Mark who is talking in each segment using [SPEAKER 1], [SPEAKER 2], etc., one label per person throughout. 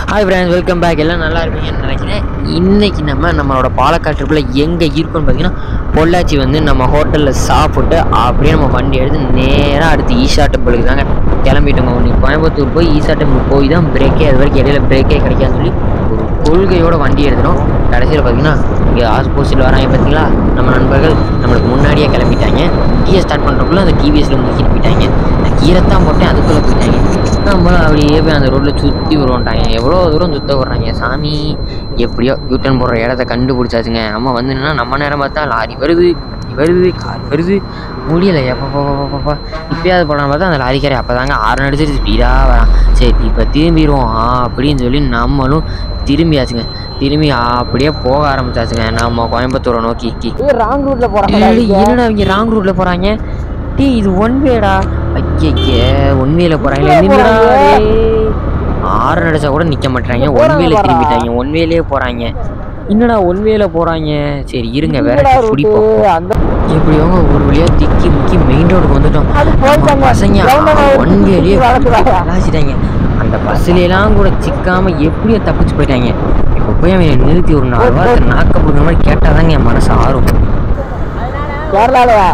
[SPEAKER 1] Hi friends welcome back எல்லாம் நல்லா இருப்பீங்கன்னு நினைக்கிறேன் இன்னைக்கு நம்ம நம்மளோட பாலக்காடு ட்ரிப்பில் எங்கே இருக்கோம்னு பார்த்தீங்கன்னா பொள்ளாச்சி வந்து நம்ம ஹோட்டலில் சாப்பிட்டு அப்படியே நம்ம வண்டி எடுத்து நேராக அடுத்து ஈஷா டெம்பிளுக்கு தாங்க கிளம்பிட்டோங்க இன்னைக்கு கோயம்புத்தூர் போய் ஈஷா டெம்பிள் போய் தான் பிரேக்கே அது வரைக்கும் இடையில பிரேக்கே கிடைக்காதுன்னு சொல்லி ஒரு கொள்கையோட வண்டி எடுத்துனோம் கடைசியில் பார்த்தீங்கன்னா இங்கே ஆப்போசிட்டில் வராங்க பார்த்தீங்களா நம்ம நண்பர்கள் நம்மளுக்கு முன்னாடியே கிளம்பிட்டாங்க கீரை ஸ்டார்ட் பண்ணுறக்குள்ள அந்த டிவிஎஸில் முக்கிட்டு போயிட்டாங்க நான் கீரை தான் போட்டேன் அதுக்குள்ளே போயிட்டாங்க நம்மளும் அப்படியே போய் அந்த ரோட்டில் சுற்றி வருவோன்ட்டாங்க எவ்வளோ தூரம் சுத்த வர்றாங்க சாமி எப்படியோ யூட்டன் போடுற இடத்த கண்டுபிடிச்சாச்சுங்க நம்ம வந்துன்னா நம்ம நேரம் பார்த்தா லாரி வருது வண்டி வருது கார் வருது முடியல எப்பப்பா இப்பயாவது போடலாம் பார்த்தா அந்த லாரிக்காரை அப்போ தாங்க ஆறு அடிச்சிட்டு ஸ்பீடாக வரான் சரி இப்போ திரும்பிடுவோம் ஆ அப்படின்னு சொல்லி நம்மளும் திரும்பியாச்சுங்க திரும்பி அப்படியே போக ஆரம்பிச்சாச்சுங்க நம்ம கோயம்புத்தூரை நோக்கி கி
[SPEAKER 2] ராங் ரூட்ல
[SPEAKER 1] ஏய், என்னடா இவங்க ராங் ரூட்ல போறாங்க டேய் இது ஒன் வேடா ஐயே ஒன் வேல போறாங்களே நின்னுடா டேய். ஆறு அடிச்சா கூட நிக்க மாட்டாங்க ஒன் வேல
[SPEAKER 2] போறாங்க.
[SPEAKER 1] திரும்பிட்டாங்க ஒன் வேலே போறாங்க என்னடா ஒன் வேல போறாங்க சரி இருங்க வேற பிடிப்போம்
[SPEAKER 2] அந்த
[SPEAKER 1] எப்படியோங்க ஒரு வழியா திக்கி முக்கி மெயின் ரோடுக்கு வந்துட்டோம்
[SPEAKER 2] அது
[SPEAKER 1] நம்ம
[SPEAKER 2] போயிட்டாங்க.
[SPEAKER 1] பசங்க
[SPEAKER 2] எவன்டா
[SPEAKER 1] ஒன் வேலையே
[SPEAKER 2] வளர்க்குறாங்க?
[SPEAKER 1] கலாச்சிட்டாங்க அந்த பஸ்ஸுலாம் கூட சிக்காம எப்படியோ தப்பிச்சு போயிட்டாங்க இப்போ போய் அவன் நிறுத்தி ஒரு நாலு வாரத்தை நாக்க பிடிக்கிற மாதிரி கேட்டாதாங்க என் மனசு ஆறும்
[SPEAKER 2] கேரளாலயா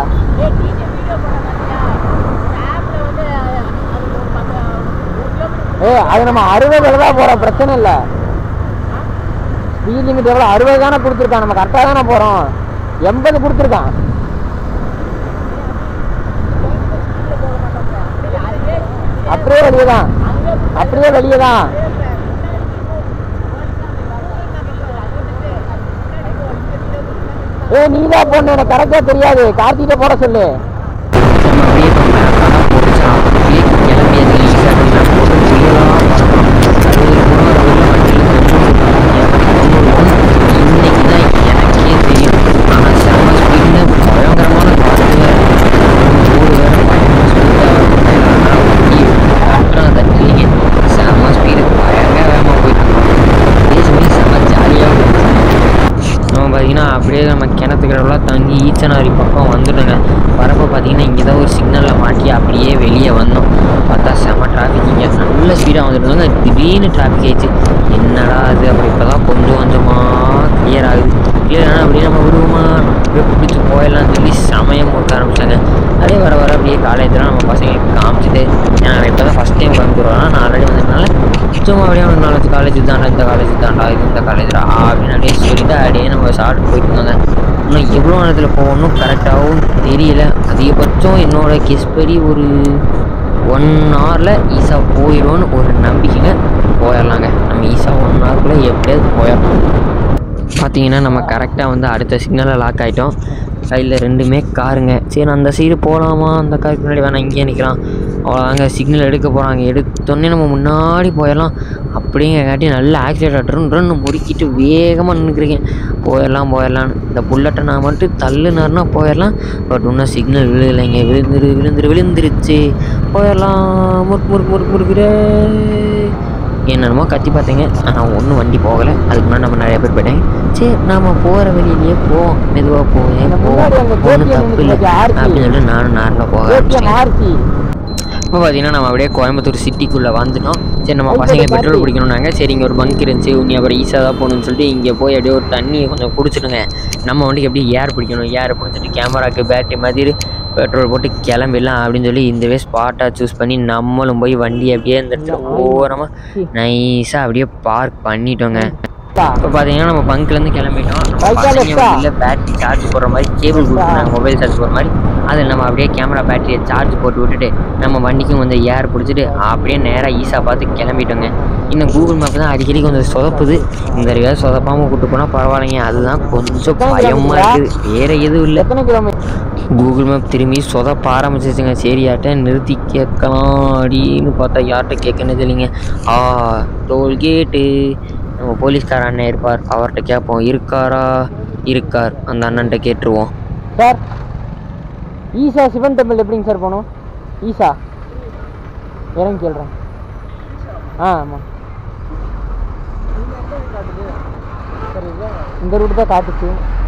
[SPEAKER 2] ஏ அது நம்ம அறுபதுல தான் போறோம் பிரச்சனை இல்ல ஸ்பீட் லிமிட் எவ்வளோ அறுபது தானே கொடுத்துருக்கான் நம்ம கரெக்டாக தானே போறோம் எண்பது கொடுத்துருக்கான் அப்படியே வெளியே தான் அப்படியே வெளியே தான் ஏ நீ தான் போன எனக்கு கரெக்டா தெரியாது கார்த்திகிட்ட போட சொல்லு
[SPEAKER 1] நம்ம அப்படியே இப்போ மேப்பெல்லாம் போட்டுச்சான் அப்படியே கிளம்பி அது ஈஸியாக அப்படின்னா போட்டு புயலாக பறக்கலாம் அறுபது கூட அறுபதுல வண்டியில் இன்னைக்கு தான் எனக்கே தெரியும் ஆனால் செம்ம ஸ்பீடில் பயங்கரமான காற்று வேறு ரோடு வேறு பயங்கர ஸ்பீடாக வண்டி கட்டுறான் தட்டுறீங்க செம்ம ஸ்பீடு பயங்கர வேகமாக போயிட்டு அதே சமயம் செம்ம ஜாலியாக நம்ம பார்த்தீங்கன்னா அப்படியே நம்ம கிணத்துக்கிடலாம் தங்கி ஈச்சனாரி பக்கம் வந்துட்டோங்க வரப்போ பார்த்தீங்கன்னா இங்கே தான் ஒரு சிக்னலில் மாட்டி அப்படியே வெளியே வந்தோம் பார்த்தா செம டிராஃபிக் இங்கே நல்ல ஸ்பீடாக வந்துட்டு இருந்தாங்க திடீர்னு டிராஃபிக் ஆயிடுச்சு என்னடா அது அப்புறம் இப்போ தான் கொஞ்சம் கொஞ்சமாக கிளியர் ஆகுது கிளியர் ஆனால் அப்படியே நம்ம விடுவோமா அப்படியே பிடிச்சி போயிடலாம்னு சொல்லி சமயம் கொடுக்க ஆரம்பிச்சாங்க அப்படியே வர வர அப்படியே காலேஜில் நம்ம பசங்களுக்கு காமிச்சிட்டு ஏன்னா இப்போ தான் ஃபஸ்ட் டைம் வந்துடுவோம் நான் ஆல்ரெடி வந்ததுனால சும்மா அப்படியே ஒரு நாலஞ்சு காலேஜ் தாண்டா இந்த காலேஜ் தாண்டா இது இந்த காலேஜ் அப்படின்னு அப்படியே சொல்லிட்டு அப்படியே நம்ம சாப்பிட்டு போயிட்டு இருந்தாங்க இன்னும் எவ்வளோ நேரத்தில் போகணும் கரெக்டாகவும் தெரியல அதிகபட்சம் என்னோட கெஸ் படி ஒரு ஒன் ஹவரில் ஈஸா போயிடும்னு ஒரு நம்பிக்கைங்க போயிடலாங்க நம்ம ஈஸா ஒன் ஹவருக்குள்ளே எப்படியாவது போயிடலாம் பார்த்தீங்கன்னா நம்ம கரெக்டாக வந்து அடுத்த சிக்னலில் லாக் ஆகிட்டோம் சைடில் ரெண்டுமே காருங்க சரி அந்த சைடு போகலாமா அந்த காருக்கு முன்னாடி வேணாம் இங்கேயே நிற்கலாம் அவ்வளோதாங்க சிக்னல் எடுக்க போகிறாங்க எடுத்தோடனே நம்ம முன்னாடி போயிடலாம் அப்படிங்கிறக்காட்டி நல்ல ஆக்சிடென்ட் ட்ருன்னு முறுக்கிட்டு வேகமாக நின்றுக்கிறீங்க போயிடலாம் போயிடலான்னு இந்த புல்லட்டை நான் மட்டும் தள்ளுனாருன்னா போயிடலாம் பட் இன்னும் சிக்னல் விழுகலைங்க விழுந்துரு விழுந்துரு விழுந்துருச்சு போயிடலாம் முறுக்கு முறுக்கு முறுக்கு முறுக்குறே என்னென்னமோ கத்தி பார்த்தீங்க ஆனால் ஒன்றும் வண்டி போகலை அதுக்கு முன்னாடி நம்ம நிறைய பேர் போயிட்டாங்க சரி நாம போகிற வழியிலேயே போவோம் மெதுவாக போவேன்
[SPEAKER 2] இந்த முன்னாடி அங்க
[SPEAKER 1] போவோம் ஒன்றும்
[SPEAKER 2] கோபியம்
[SPEAKER 1] தப்பு இல்லை
[SPEAKER 2] நின்னுச்சு, ஆர்த்தி.
[SPEAKER 1] அப்படின்னு சொல்லி நானும் நார்மலாக போக
[SPEAKER 2] ஏடிஎம்
[SPEAKER 1] ஆரம்பிச்சிட்டேன்
[SPEAKER 2] ஆர்சி
[SPEAKER 1] இப்போ பார்த்தீங்கன்னா நம்ம அப்படியே கோயம்புத்தூர் சிட்டிக்குள்ளே வந்துட்டோம் சரி நம்ம
[SPEAKER 2] ஓகே,
[SPEAKER 1] பசங்க
[SPEAKER 2] ஓகே,
[SPEAKER 1] பெட்ரோல்
[SPEAKER 2] கார்த்தி.
[SPEAKER 1] பிடிக்கணும்னாங்க சரி இங்கே ஒரு பங்க் இருந்துச்சு நீ அப்புறம் ஈஸியாக தான் போகணும்னு சொல்லிட்டு இங்கே போய் அப்படியே ஒரு தண்ணியை கொஞ்சம் குடிச்சிடுங்க நம்ம வண்டிக்கு எப்படி ஏர் பிடிக்கணும் ஏர் பிடிச்சிட்டு கேமராக்கு பேட்டரி மாதிரி பெட்ரோல் போட்டு கிளம்பிடலாம் அப்படின்னு சொல்லி இந்த வே ஸ்பாட்டாக சூஸ் பண்ணி நம்மளும் போய் வண்டி அப்படியே இந்த இடத்துல ஓரமாக நைஸாக அப்படியே பார்க் பண்ணிட்டோங்க இப்போ பார்த்தீங்கன்னா நம்ம பங்க்லேருந்து கிளம்பிட்டோம் நம்ம
[SPEAKER 2] Right ஆ,
[SPEAKER 1] பசங்க
[SPEAKER 2] left ஆ?
[SPEAKER 1] வண்டியில் பேட்டரி சார்ஜ் போடுற மாதிரி கேபிள் கொடுத்துருந்தாங்க மொபைல் சார்ஜ் போடுற மாதிரி அதில் நம்ம அப்படியே கேமரா பேட்டரியை சார்ஜ் போட்டு விட்டுட்டு நம்ம வண்டிக்கும் வந்து ஏர் பிடிச்சிட்டு அப்படியே நேராக ஈஸா பார்த்து கிளம்பிட்டோங்க இன்னும் கூகுள் மேப் தான் அடிக்கடி கொஞ்சம் சொதப்புது இந்த தடவை சொதப்பாமல் கூட்டு போனால் பரவாயில்லைங்க அதுதான் கொஞ்சம் பயமாக இருக்குது வேறு எதுவும் இல்லை
[SPEAKER 2] எத்தனை கிலோமீட்டர்
[SPEAKER 1] கூகுள் மேப் திரும்பி சொதப்ப ஆரம்பிச்சிச்சுங்க சரி யார்கிட்ட நிறுத்தி கேட்கலாம் அப்படின்னு பார்த்தா யார்கிட்ட கேட்கணும் தெரியலிங்க ஆ டோல்கேட்டு நம்ம போலீஸ்கார அண்ணன் இருப்பார் அவர்கிட்ட கேட்போம் இருக்காரா இருக்கார் அந்த அண்ணன்ட்ட கேட்டுருவோம்
[SPEAKER 2] சார் ஈசா சிவன் டெம்பிள் எப்படிங்க சார் போகணும் ஈசா இறங்கி கேள்றேன் ஆ ஆமாம் இந்த ரூட் தான் காட்டுச்சு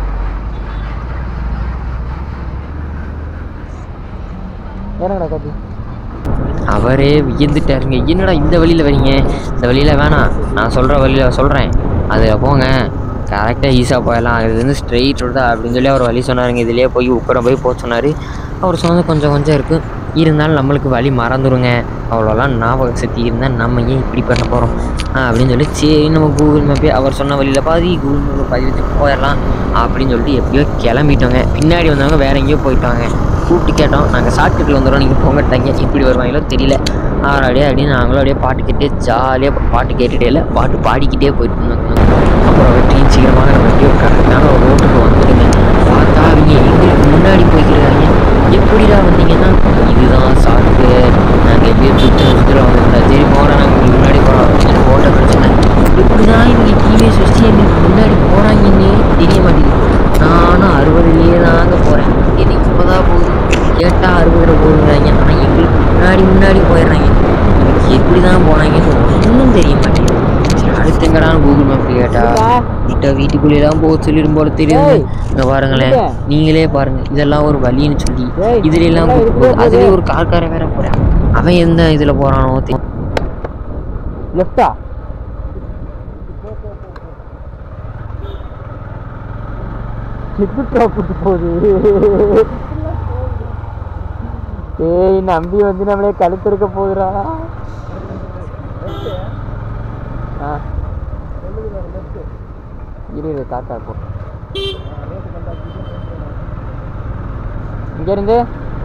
[SPEAKER 2] இறங்கடா காட்டு
[SPEAKER 1] அவரே வியந்துட்டாருங்க என்னடா இந்த வழியில் வரீங்க இந்த வழியில் வேணாம் நான் சொல்கிற வழியில் சொல்கிறேன் அதில் போங்க கரெக்டாக ஈஸியாக போயிடலாம் இது வந்து ஸ்ட்ரெயிட் ரோடு தான் அப்படின்னு சொல்லி அவர் வழி சொன்னாருங்க இதுலேயே போய் உக்கரம் போய் போக சொன்னார் அவர் சொன்னது கொஞ்சம் கொஞ்சம் இருக்குது இருந்தாலும் நம்மளுக்கு வழி மறந்துடுங்க அவ்வளோலாம் ஞாபக சக்தி இருந்தால் நம்ம ஏன் இப்படி பண்ண போகிறோம் அப்படின்னு சொல்லி சரி நம்ம கூகுள் மேப்பே அவர் சொன்ன வழியில் பாதி கூகுள் மேப்பில் பாதி வச்சு போயிடலாம் அப்படின்னு சொல்லிட்டு எப்படியோ கிளம்பிட்டோங்க பின்னாடி வந்தவங்க வேற எங்கேயோ போயிட்டாங்க கூப்பிட்டு கேட்டோம் நாங்கள் ஷார்ட்கட்டில் வந்துடுறோம் நீங்கள் போங்கட்டாங்க இப்படி வருவாங்களோ தெரியல ஆறாடியே அப்படின்னு நாங்களும் அப்படியே பாட்டு கேட்டே ஜாலியாக பாட்டு கேட்டுட்டே இல்லை பாட்டு பாடிக்கிட்டே போயிட்டு இருந்தோம் அப்புறம் வெற்றியும் சீக்கிரமாக நம்ம எப்படியோ கரெக்டான ஒரு ரோட்டுக்கு வந்துடுங்க பார்த்தா அவங்க எங்களுக்கு முன்னாடி போய்க்கிறாங்க எப்படிடா வந்தீங்கன்னா இதுதான் ஷார்ட்டு நாங்கள் எப்படியோ சுற்று சுற்றுல வந்துருந்தோம் சரி போகிறோம் நாங்கள் உங்களுக்கு முன்னாடி போகிறோம் அப்படின்னு ஓட்ட பிரச்சனை இப்படிதான் இவங்க டிவிஎஸ் வச்சு எங்களுக்கு முன்னாடி போகிறாங்கன்னே தெரிய மாட்டேங்குது நானும் அறுபதுலேயே தாங்க போகிறேன் இது இப்போதான் போகுது கேட்டால் அறுபதுல போகுங்கிறாங்க ஆனால் எங்களுக்கு முன்னாடி முன்னாடி போயிடுறாங்க எனக்கு எப்படி தான் போனாங்கன்னு ஒன்றும் தெரிய மாட்டேங்குது சரி அடுத்து எங்கடா கூகுள் மேப் கேட்டா கிட்ட வீட்டுக்குள்ளே தான் போக சொல்லிடும் போல தெரியுது
[SPEAKER 2] ஏய்,
[SPEAKER 1] இங்க பாருங்களேன்
[SPEAKER 2] எங்க?
[SPEAKER 1] நீங்களே பாருங்க இதெல்லாம் ஒரு வழின்னு சொல்லி
[SPEAKER 2] ஏய்,
[SPEAKER 1] இதுல எல்லாம்
[SPEAKER 2] இதெல்லாம்
[SPEAKER 1] கூட்டிட்டு போகுது.
[SPEAKER 2] இருக்கு,
[SPEAKER 1] அதுலயே ஒரு கார்காரன் வேற போறான் அவன் எந்த இதுல போறானோ தெ-
[SPEAKER 2] லெஃப்டா சிக்குட்ரா கூட்டு போகுது ஏய் நம்பி வந்து நம்மளே கழுத்திருக்க போகுதுடா ஆ இரு இரு காட்டா போ இங்க இருந்து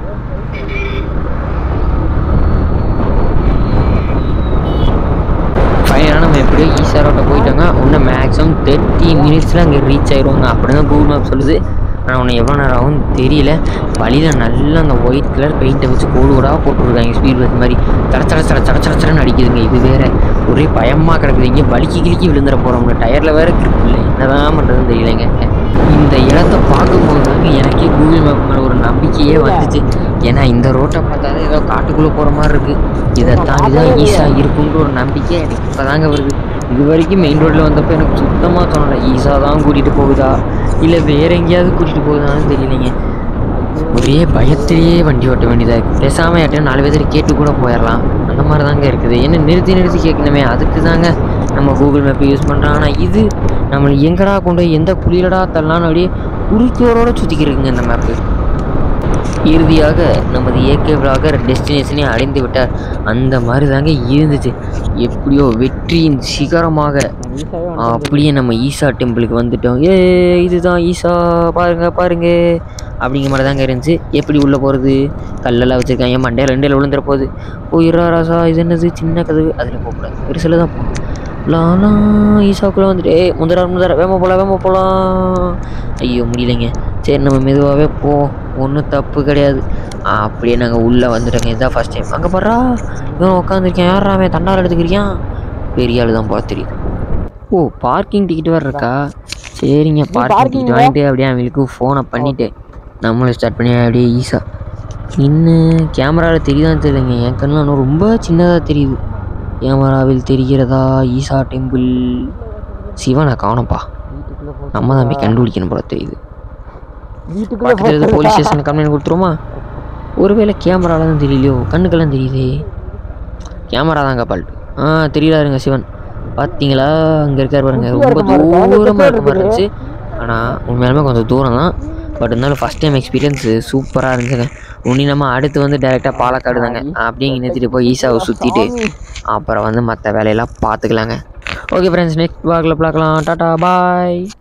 [SPEAKER 1] ஃபைனலாக நம்ம எப்படியோ ஈஸியாக ரோட்டை போயிட்டோங்க இன்னும் மேக்ஸிமம் தேர்ட்டி மினிட்ஸில் அங்கே ரீச் ஆயிடுவோங்க அப்படி தான் கூகுள் மேப் சொல்லுது ஆனால் உன்னை எவ்வளோ நேரம் ஆகும் தெரியல வழியில் நல்லா அந்த ஒயிட் கலர் பெயிண்ட்டை வச்சு கோடு கோடாக போட்டுருக்காங்க ஸ்பீட் பஸ் மாதிரி சட சட சட சட சட சடன்னு அடிக்குதுங்க இது வேற ஒரே பயமாக கிடக்குது இங்கே வலிக்கி கிளிக்கி விழுந்துட போகிறோம்ங்க டயரில் வேற grip இல்லை என்னதான் பண்ணுறதுன்னு தெரியலைங்க இந்த இடத்த பார்க்கும்போது தாங்க எனக்கே கூகுள் மேப் மேலே ஒரு நம்பிக்கையே வந்துச்சு ஏன்னா இந்த ரோட்டை பார்த்தாலே ஏதோ காட்டுக்குள்ளே போகிற மாதிரி இருக்குது இதை தாண்டி தான் ஈஸியாக இருக்குன்ற ஒரு நம்பிக்கை எனக்கு இப்போ தாங்க வருது இது வரைக்கும் மெயின் ரோட்டில் வந்தப்போ எனக்கு சுத்தமாக தோணலை ஈஸாக தான் கூட்டிகிட்டு போகுதா இல்லை வேற எங்கேயாவது கூட்டிகிட்டு போகுதான்னு தெரியலைங்க ஒரே பயத்திலேயே வண்டி ஓட்ட வேண்டியதாக இருக்குது பேசாமல் யார்ட்டையும் நாலு பேர் கேட்டு கூட போயிடலாம் அந்த மாதிரி தாங்க இருக்குது என்ன நிறுத்தி நிறுத்தி கேட்கணுமே அதுக்கு தாங்க நம்ம கூகுள் மேப்பை யூஸ் பண்ணுறோம் ஆனால் இது நம்மளை எங்கடா கொண்டு போய் எந்த குளிரடா தள்ளலான்னு அப்படியே குறுக்கியோரோட சுற்றிக்கிறதுங்க இந்த மேப்பு இறுதியாக நமது ஏகே விளாகர் டெஸ்டினேஷனை அடைந்து விட்டார் அந்த மாதிரி தாங்க இருந்துச்சு எப்படியோ வெற்றியின் சிகரமாக
[SPEAKER 2] ஈஸாவே
[SPEAKER 1] அப்படியே நம்ம ஈசா டெம்பிளுக்கு வந்துட்டோம் ஏ இதுதான் ஈசா பாருங்க பாருங்க அப்படிங்கிற மாதிரி தாங்க இருந்துச்சு எப்படி உள்ளே போகிறது கல்லெல்லாம் வச்சுருக்காங்க மண்டையில் ரெண்டில் விழுந்துற போகுது போயிடுறா ராசா இது என்னது சின்ன கதவு அதில் போகக்கூடாது பெருசில் தான் போகணும் லாலா ஈசாக்குள்ளே வந்துட்டு ஏய் முந்தரா முந்தரா வேம போகலாம் வேம போகலாம் ஐயோ முடியலைங்க சரி நம்ம மெதுவாகவே போ ஒன்றும் தப்பு கிடையாது ஆ, அப்படியே நாங்கள் உள்ளே வந்துட்டோங்க இதுதான் ஃபஸ்ட் டைம் அங்கே பாரா இவன் உட்காந்துருக்கேன் யாரா அவன் தண்டால் எடுத்துக்கிறியான் பெரிய ஆள் தான் போல தெரியுது ஓ பார்க்கிங் டிக்கெட் வேறு இருக்கா சரிங்க பார்க்கிங்
[SPEAKER 2] parking
[SPEAKER 1] டிக்கெட்
[SPEAKER 2] ல?
[SPEAKER 1] வாங்கிட்டு அப்படியே அவங்களுக்கு ஃபோனை பண்ணிவிட்டு நம்மளும் ஸ்டார்ட் பண்ணி அப்படியே ஈஸா இன்னும் கேமராவில் தெரியுதான்னு தெரியலைங்க என் கண்ணில் இன்னும் ரொம்ப சின்னதாக தெரியுது கேமராவில் தெரிகிறதா ஈசா டெம்பிள் சிவனை காணோம்ப்பா
[SPEAKER 2] வீட்டுக்குள்ள போ
[SPEAKER 1] நம்ம தான் போய் கண்டுபிடிக்கணும் போல தெரியுது
[SPEAKER 2] வீட்டுக்குள்ள
[SPEAKER 1] பக்கத்தில் இருக்க
[SPEAKER 2] போ
[SPEAKER 1] போலீஸ் ஸ்டேஷன் கம்ப்ளைண்ட் கொடுத்துருமா ஒருவேளை கேமரால தான் தெரியலையோ கண்ணுக்கெல்லாம் தெரியுதே கேமரா தாங்க பால்ட்டு ஆ தெரியலாருங்க சிவன் பார்த்தீங்களா அங்கே இருக்கார் பாருங்க
[SPEAKER 2] குட்டியா
[SPEAKER 1] ரொம்ப
[SPEAKER 2] இருக்க மாதிரி இருக்கா?
[SPEAKER 1] தூரமாக இருக்க மாதிரி
[SPEAKER 2] இருக்குது.
[SPEAKER 1] இருந்துச்சு ஆனால் உண்மையாலுமே கொஞ்சம் தூரம் தான் பட் இருந்தாலும் ஃபஸ்ட் டைம் எக்ஸ்பீரியன்ஸ் சூப்பராக இருந்துச்சுங்க உன்னி நம்ம அடுத்து வந்து டேரெக்டாக பாலக்காடு தாங்க அப்படியே இங்கே நிறுத்திட்டு போய் ஈஸாவை சுற்றிட்டு அப்புறம் வந்து மற்ற வேலையெல்லாம் பார்த்துக்கலாங்க ஓகே ஃப்ரெண்ட்ஸ் நெக்ஸ்ட் வாக்கில் பார்க்கலாம் டாட்டா பாய்